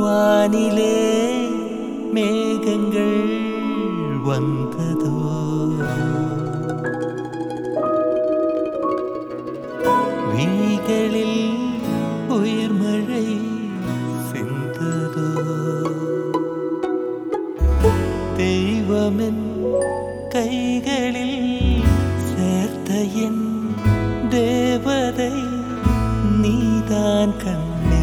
வானிலே மேகங்கள் வந்ததோ விழிகளில் உயிர் மழை சிந்ததோ தெய்வமென் கைகளில் சேர்த்த என் தேவதை நீதான் கண்ணே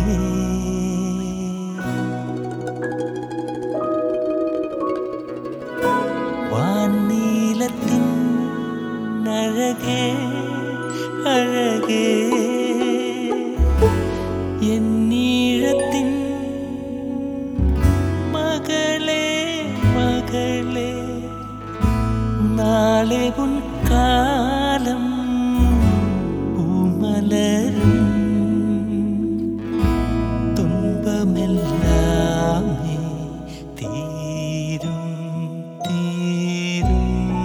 வானீலத்தின் அழகே அழகே என் நீழத்தின் மகளே மகளே நாளே உன் காலம் பூமலரும் துன்பமெல்லாமே தீரும் தீரும்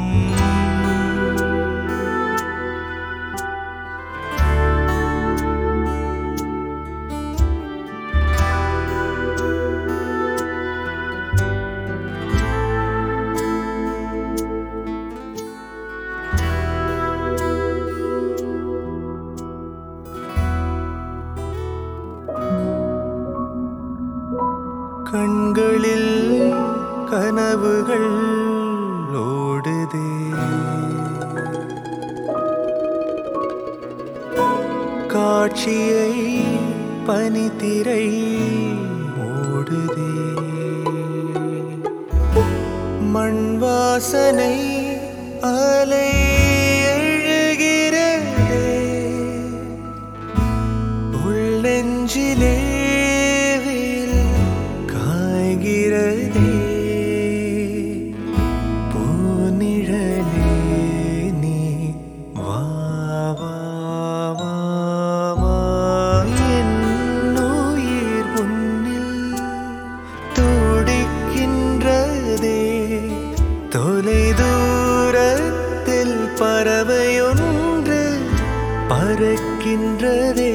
கண்களில் கனவுகள் ஓடுதே காட்சியை பனித்திரை ஓடுதே மண் வாசனை அலை எழுகிறதே உள்ளெஞ்சிலே வேல் காய்கிறதே பூநிழலே நீ வா வா வா வா என்னுயிர் உன்னில் துடிக்கின்றதே தொலை தூரத்தில் பறவையொன்று பறக்கின்றதே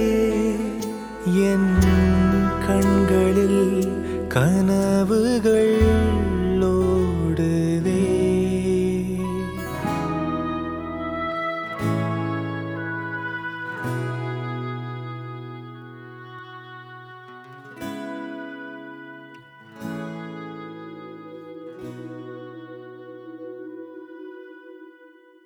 என் கண்களில் கனவுகள்